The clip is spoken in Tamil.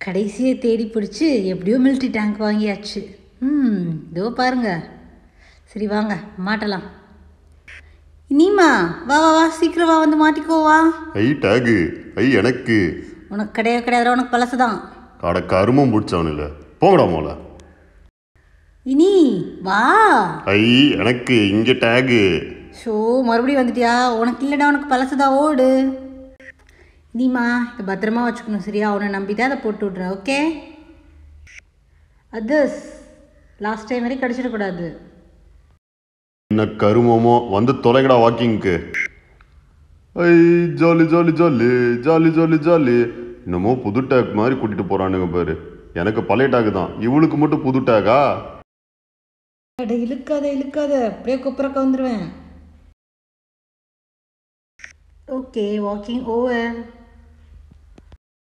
கடைசியை தேடி பிடிச்சி எப்படியோ மிலிட்ரி டேங்க் வாங்கியாச்சு ம் இதோ பாருங்க சரி வாங்க மாட்டலாம் நீமா வா வா வா சீக்கிரம் வா வந்து மாட்டிக்கோ வா ஐ டேகு ஐ எனக்கு உனக்கு கிடையாது கிடையாது உனக்கு பழசு தான் அட கருமம் பிடிச்சவனுல போங்கடா மோல இனி வா ஐ எனக்கு இங்கே டேகு ஷோ மறுபடியும் வந்துட்டியா உனக்கு இல்லைடா உனக்கு பழசு தான் ஓடு இனிமா இதை பத்திரமா வச்சுக்கணும் சரியா உன்னை நம்பி தான் அதை போட்டு விட்றேன் ஓகே அதர்ஸ் லாஸ்ட் டைம் வரைக்கும் கடிச்சிடக்கூடாது என்ன கருமமோ வந்து தொலைங்கடா வாக்கிங்க்கு ஐ jolly jolly jolly jolly jolly jolly என்னமோ புது டேக் மாதிரி கூட்டிட்டு போறானுங்க பாரு எனக்கு பழைய டேக் தான் இவளுக்கு மட்டும் புது டேக்கா அட இழுக்காத இழுக்காத அப்படியே குப்புறக்க வந்துடுவேன் ஓகே வாக்கிங் ஓவர்